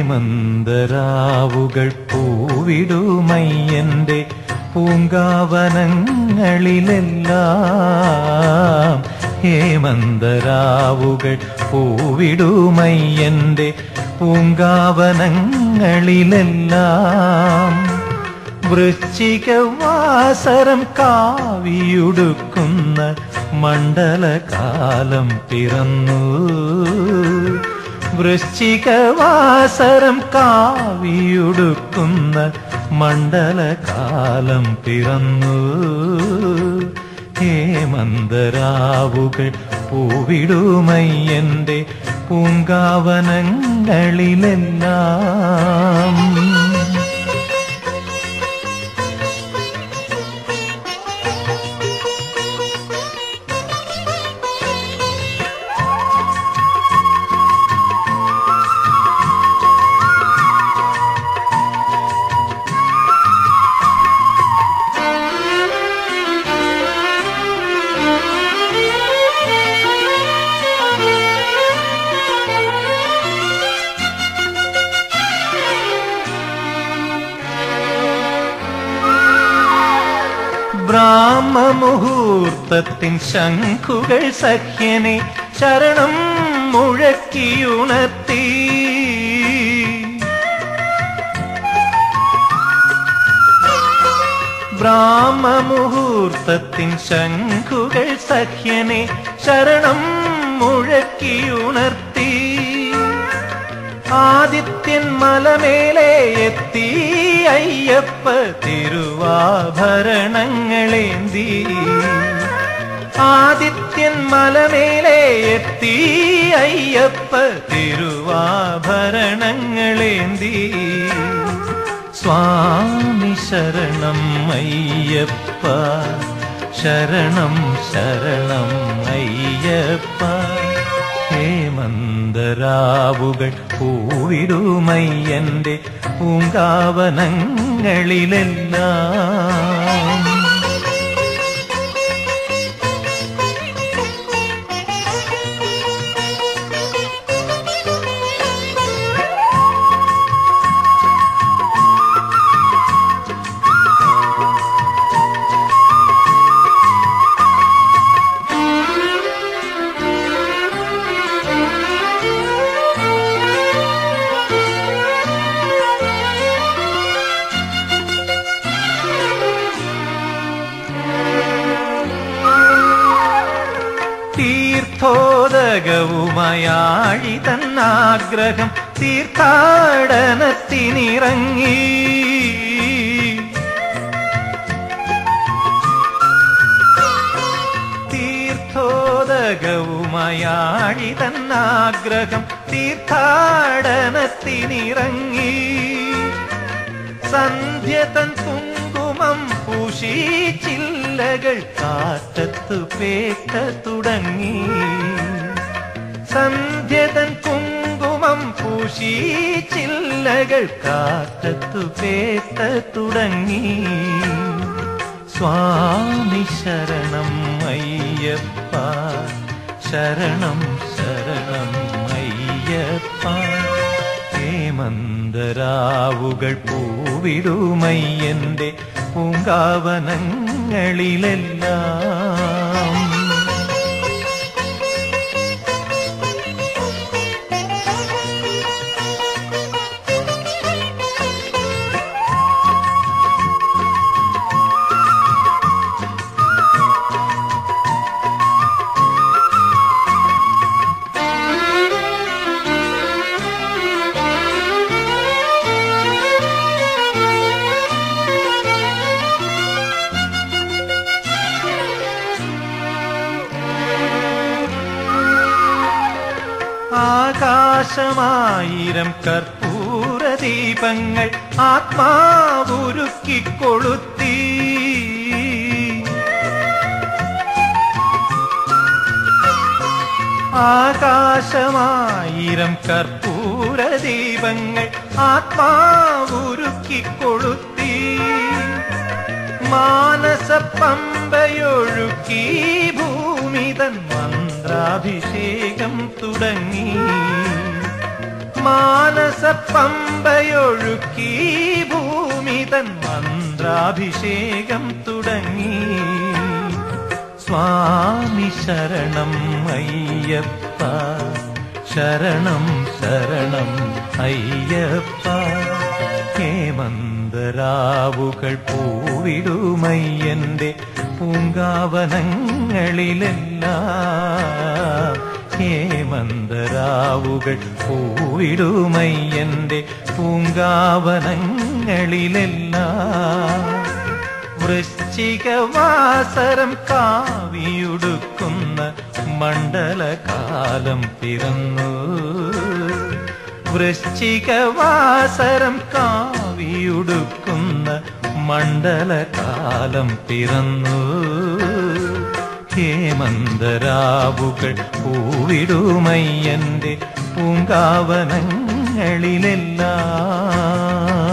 ഹേമന്തരാവുകൾ പൂവിടുമയ്യന്റെ പൂങ്കാവനങ്ങളിലെല്ലാം ഹേമന്തരാവുകൾ പൂവിടുമയ്യന്റെ പൂങ്കാവനങ്ങളിലെല്ലാം വൃശ്ചികവാസരം കാവിയുടുക്കുന്ന മണ്ഡലകാലം പിറന്നു വൃശ്ചികവാസരം കാവിയുടുക്കുന്ന മണ്ഡലകാലം പിറന്നു ഹേമന്തരാവുകൾ പൂവിടുമയ്യന്റെ പൂങ്കാവനങ്ങളിലെല്ലാം ബ്രാഹ്മമുഹൂർത്തത്തിൻ ശംഖുകൾ സഖ്യനെ ശരണം മുഴക്കിയുണർത്തി ബ്രാഹ്മമുഹൂർത്തത്തിൻ ശംഖുകൾ സഖ്യനെ ശരണം മുഴക്കിയുണർത്തി ആദിത്യൻ മലമേലെ എത്തി അയ്യപ്പ തിരുവാഭരണങ്ങളേന്തി ആദിത്യൻ മലമേലെ എത്തി അയ്യപ്പ തിരുവാഭരണങ്ങളേന്തി സ്വാമി ശരണം അയ്യപ്പ ശരണം ശരണം അയ്യപ്പ ഹേമന്തരാവുകൾ പൂവിടുമയ്യന്റെ പൂങ്കാവനങ്ങളിലെല്ലാം തീർത്ഥോദകവുമയാഴി തന്നാഗ്രഹം തീർത്ഥാടനത്തിനിറങ്ങി തീർത്ഥോദകവുമയാഴി തന്നാഗ്രഹം തീർത്ഥാടനത്തിനിറങ്ങി സന്ധ്യ തൻ കുങ്കുമം പൂശി ചില്ലകൾ കാറ്റത്തു പേക്ക തുടങ്ങി സന്ധ്യ തൻ കുങ്കുമം പൂശി ചില്ലകൾ കാറ്റത്തു പേക്ക തുടങ്ങി സ്വാമി ശരണം അയ്യപ്പ ശരണം ശരണം അയ്യപ്പ ഹേമന്തരാവുകൾ പൂവിടുമയ്യന്റെ പൂങ്കാവനങ്ങളിലെല്ലാം ആകാശമായിരം കർപ്പൂര ദീപങ്ങൾ ആത്മാവുരുക്കി കൊളുത്തി ആകാശമായിരം കർപ്പൂര ദീപങ്ങൾ ആത്മാവുരുക്കി കൊളുത്തി മാനസ പമ്പയൊഴുക്കി ഭൂമിതൻ മന്ത്രാഭിഷേകം തുടങ്ങി മാനസ പമ്പയൊഴുക്കി ഭൂമി തൻ മന്ത്രാഭിഷേകം തുടങ്ങി സ്വാമി ശരണം അയ്യപ്പ ശരണം ശരണം അയ്യപ്പ ഹേമന്തരാവുകൾ പൂവിടുമയ്യന്റെ പൂങ്കാവനങ്ങളിലെല്ലാം ഹേമന്തരാവുകൾ പൂവിടുമയ്യന്റെ പൂങ്കാവനങ്ങളിലെല്ലാം വൃശ്ചികവാസരം കാവിയുടുക്കുന്ന മണ്ഡലകാലം പിറന്നു വൃശ്ചികവാസരം കാവിയുടുക്കുന്ന മണ്ഡലകാലം പിറന്നു ഹേമന്തരാവുകൾ പൂവിടുമയ്യന്റെ പൂങ്കാവനങ്ങളിലെല്ലാം